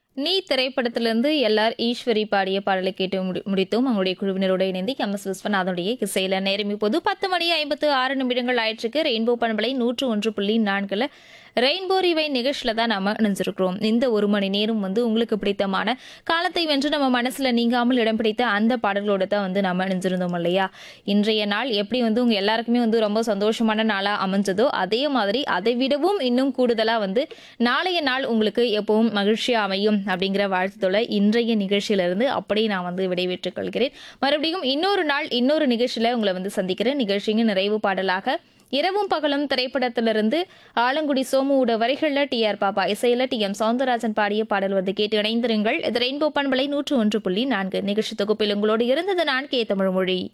நீ திரைப்படத்திலிருந்து எல்லார் ஈஸ்வரி பாடிய பாடலை கேட்டு முடி- முடித்தோம் அவங்களுடைய குழுவினரோடு இணைந்து எம் எஸ் விஸ்வநாதனுடைய இசையில நேரம் இப்போது பத்து மணி ஐம்பத்து ஆறு நிமிடங்கள் ஆயிற்றுக்கு ரெயின்போ பண்பலை நூற்று ஒன்று புள்ளி நான்குல ரெயின்போ ரிவை நிகழ்ச்சியில தான் நாம இணைஞ்சிருக்கிறோம் இந்த ஒரு மணி நேரம் வந்து உங்களுக்கு பிடித்தமான காலத்தை வென்று நம்ம மனசுல நீங்காமல் இடம் பிடித்த அந்த பாடல்களோட தான் வந்து நம்ம இணைஞ்சிருந்தோம் இல்லையா இன்றைய நாள் எப்படி வந்து உங்க எல்லாருக்குமே வந்து ரொம்ப சந்தோஷமான நாளா அமைஞ்சதோ அதே மாதிரி அதை விடவும் இன்னும் கூடுதலா வந்து நாளைய நாள் உங்களுக்கு எப்பவும் மகிழ்ச்சியா அமையும் அப்படிங்கிற வாழ்த்துதோட இன்றைய நிகழ்ச்சியிலிருந்து அப்படியே நான் வந்து விடைபெற்றுக் கொள்கிறேன் மறுபடியும் இன்னொரு நாள் இன்னொரு நிகழ்ச்சியில உங்களை வந்து சந்திக்கிறேன் நிகழ்ச்சியின் நிறைவு பாடலாக இரவும் பகலும் திரைப்படத்திலிருந்து ஆலங்குடி சோமுவோட வரிகளில் டி ஆர் பாப்பா இசையில டி எம் சவுந்தரராஜன் பாடிய பாடல் வந்து கேட்டு இணைந்திருங்கள் இது ரெயின்போ பண்பலை நூற்று ஒன்று புள்ளி நான்கு நிகழ்ச்சி தொகுப்பில் உங்களோடு இருந்தது நான் கே தமிழ் மொழி